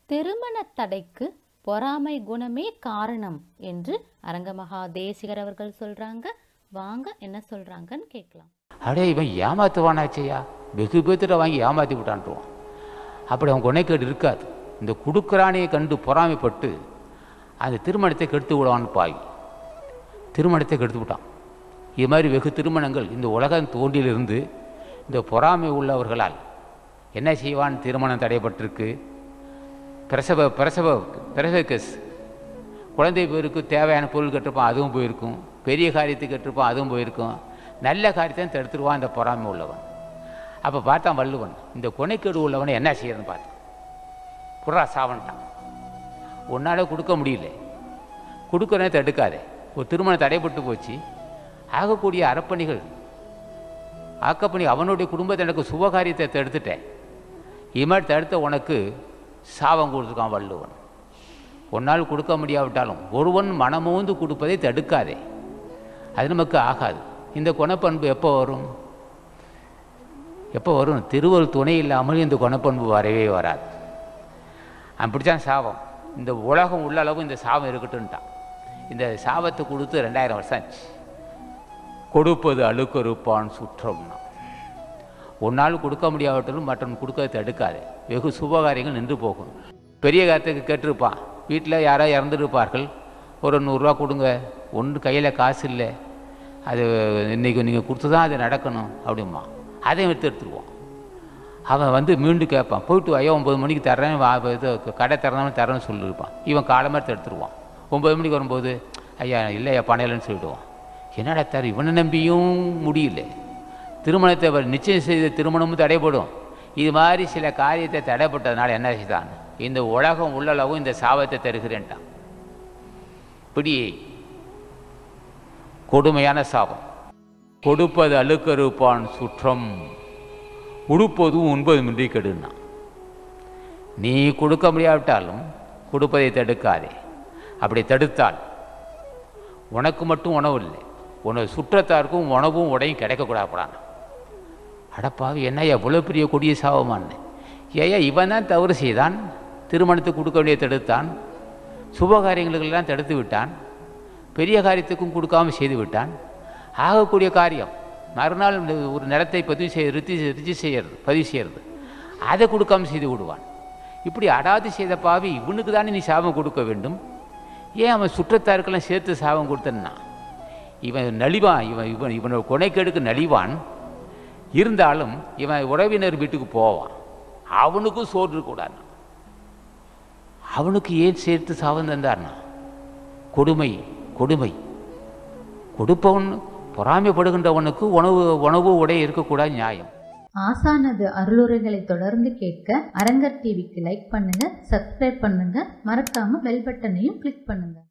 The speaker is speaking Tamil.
திருமண தடைக்கு பொறாமை குணமே காரணம் என்று அரங்கமகா தேசிகர் அவர்கள் சொல்றாங்க வாங்க என்ன சொல்றாங்கன்னு கேட்கலாம் அடே இவன் ஏமாத்துவானாச்சையா வெகு பேர்த்திட்ட வாங்கி ஏமாற்றி விட்டான்ட்டுருவான் அப்படி அவன் கொனைக்கேடு இருக்காது இந்த குடுக்கறானையை கண்டு பொறாமைப்பட்டு அந்த திருமணத்தை கெடுத்து விடுவான்னு பாவி திருமணத்தை கெடுத்து விட்டான் இது மாதிரி வெகு திருமணங்கள் இந்த உலகம் தோன்றிலிருந்து இந்த பொறாமை உள்ளவர்களால் என்ன செய்வான் திருமணம் தடைப்பட்டிருக்கு பிரசவ பிரசவ பிரசவ கேஸ் குழந்தை பேருக்கு தேவையான பொருள் கட்டிருப்பான் அதுவும் போயிருக்கும் பெரிய காரியத்துக்கு கட்டிருப்பான் அதுவும் போயிருக்கும் நல்ல காரியத்தை தடுத்துருவான் இந்த பொறாமை உள்ளவன் அப்போ பார்த்தான் வள்ளுவன் இந்த கொனைக்கேடு உள்ளவனை என்ன செய்யறன்னு பார்த்தான் புறா சாவன்ட்டான் உன்னால் கொடுக்க முடியல கொடுக்கறனே தடுக்காதே ஒரு திருமணம் தடைப்பட்டு போச்சு ஆகக்கூடிய அறப்பணிகள் ஆக்கப்பணி அவனுடைய குடும்பத்தை எனக்கு சுபகாரியத்தை தடுத்துட்டேன் இது மாதிரி தடுத்த உனக்கு சாபம் கொடுத்துருக்கான் வள்ளுவன் உன்னால் கொடுக்க முடியாவிட்டாலும் ஒருவன் மனமோந்து கொடுப்பதை தடுக்காதே அது நமக்கு ஆகாது இந்த குணப்பண்பு எப்போ வரும் எப்போ வரும் திருவள் துணை இல்லாமல் இந்த குணப்பண்பு வரவே வராது அப்படித்தான் சாபம் இந்த உலகம் உள்ள அளவு இந்த சாபம் இருக்கட்டும்ட்டான் இந்த சாபத்தை கொடுத்து ரெண்டாயிரம் வருஷம் ஆச்சு கொடுப்பது அழுக்கறுப்பான் சுற்றம்னா உன்னால் கொடுக்க முடியாவிட்டாலும் மற்றவன் கொடுக்க தடுக்காது வெகு சுபகாரியங்கள் நின்று போகும் பெரிய காரியத்துக்கு கேட்டிருப்பான் வீட்டில் யாரோ இறந்துருப்பார்கள் ஒரு நூறுரூவா கொடுங்க ஒன்று கையில் காசு இல்லை அது இன்றைக்கி நீங்கள் கொடுத்து தான் அது நடக்கணும் அப்படிம்மா அதையும் எடுத்து எடுத்துருவோம் அவன் வந்து மீண்டும் கேட்பான் போயிட்டு ஐயோ ஒம்பது மணிக்கு தர்றேன் வா இது கடை திறந்தாலும் தரேன்னு சொல்லியிருப்பான் இவன் காலமாக எடுத்து எடுத்துருவான் ஒம்பது மணிக்கு வரும்போது ஐயா இல்லையா பணையிலன்னு சொல்லிவிடுவான் என்னடா தர இவனை நம்பியும் முடியல திருமணத்தை அவர் நிச்சயம் செய்த திருமணமும் தடைப்படும் இது மாதிரி சில காரியத்தை தடைப்பட்டதுனால என்ன செய்தான் இந்த உலகம் உள்ளளவும் இந்த சாபத்தை தருகிறேன்ட்டான் இப்படி கொடுமையான சாபம் கொடுப்பது அழுக்கறுப்பான் சுற்றம் உடுப்பதும் உண்பதுமின்றி கெடுனா நீ கொடுக்க முடியாவிட்டாலும் கொடுப்பதை தடுக்காதே அப்படி தடுத்தால் உனக்கு மட்டும் உணவு இல்லை உனது சுற்றத்தாருக்கும் உணவும் உடையும் கிடைக்கக்கூடாது அடப்பாவி என்ன எவ்வளோ பெரிய கொடிய சாபமான்னு ஏயா இவன் தான் தவறு செய்தான் திருமணத்துக்கு கொடுக்க வேண்டிய தடுத்தான் சுப காரியங்களுக்கெல்லாம் தடுத்து விட்டான் பெரிய காரியத்துக்கும் கொடுக்காம செய்து விட்டான் ஆகக்கூடிய காரியம் மறுநாள் இந்த ஒரு நிலத்தை பதிவு செய்ய ரித்தி ரிஜி செய்யறது பதிவு செய்யறது அதை கொடுக்காம செய்து விடுவான் இப்படி அடாது செய்த பாவி இவனுக்கு தானே நீ சாபம் கொடுக்க வேண்டும் ஏன் அவன் சுற்றத்தாருக்கெல்லாம் சேர்த்து சாபம் கொடுத்தன்னா இவன் நலிவான் இவன் இவன் இவனோட கொனைக்கேடுக்கு நலிவான் இருந்தாலும் இவன் உறவினர் வீட்டுக்கு போவான் அவனுக்கும் சோறு இருக்கக்கூடாது அவனுக்கு ஏன் சேர்த்து சாபம் தந்தார்னா கொடுமை கொடுமை கொடுப்பவன் பொறாமைப்படுகின்றவனுக்கு உணவு உணவு உடை இருக்கக்கூடாது நியாயம் ஆசானது அருளுரைகளை தொடர்ந்து கேட்க அரங்கர் டிவிக்கு லைக் பண்ணுங்க சப்ஸ்கிரைப் பண்ணுங்க மறக்காம பெல் பட்டனையும் கிளிக் பண்ணுங்க